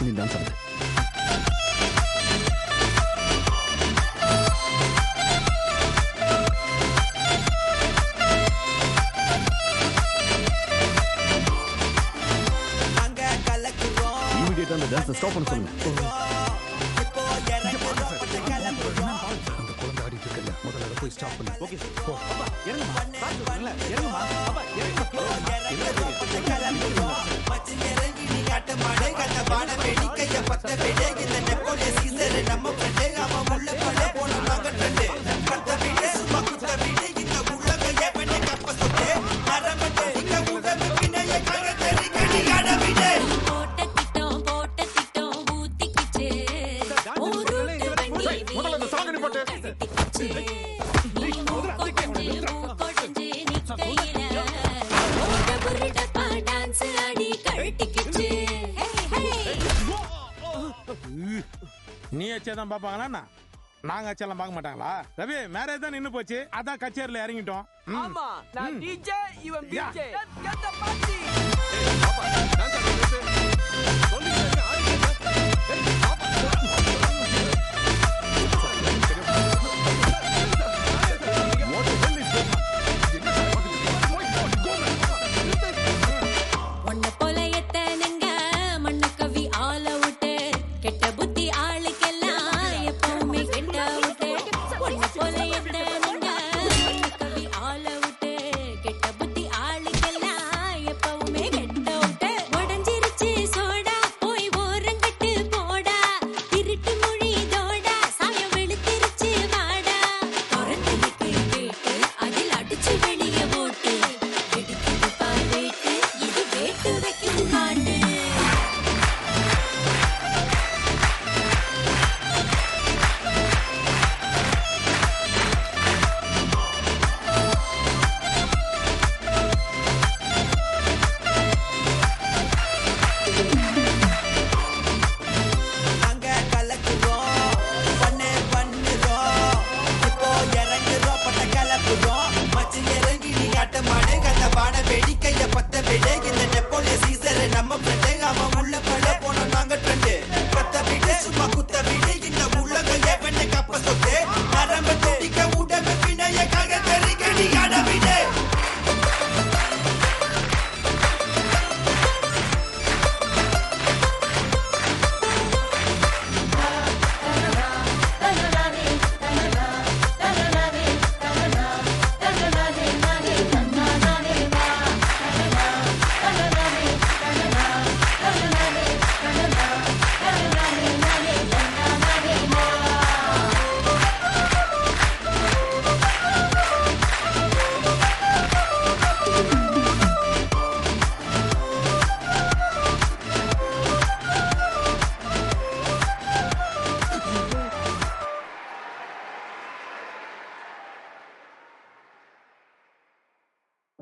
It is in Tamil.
பண்ணி டான்ஸ் ஆடுது இமீடியட்டா அந்த டான்ஸ் ஸ்டாப் பண்ண சொல்லுங்க அந்த குழந்தை ஆடிட்டு இருக்கல முதல்ல அதை போய் ஸ்டாப் பண்ணு ஓகே போ அப்பா இறங்குமா சார் சொல்றீங்களா இறங்குமா அப்பா இறங்குமா போட்ட திட்டம் போட்ட திட்டம் ஊத்திக்கிச்சு ஊருட்டு வண்டி முதல்ல இந்த சாங் நிப்பாட்டு வெட்டிக்கிச்சு நீ மூக்கொடைஞ்சு மூக்கொடைஞ்சு நிக்கையில போட்ட புருடப்பா டான்ஸ் ஆடி கழட்டிக்கிச்சு நீ வச்சேதான் பாப்பாங்களா என்ன? நாங்க வச்செல்லாம் பார்க்க மாட்டாங்களா ரவி மேரேஜ் தான் நின்னு போச்சு அதான் கச்சேரியில இறங்கிட்டோம் ம். ஆமா நான் டிஜே இவன் யா. பிஜே கெத்த பாட்டி பாப்பா டான்ஸ் ஆடுறது சொல்லுங்க ஆடிட்டு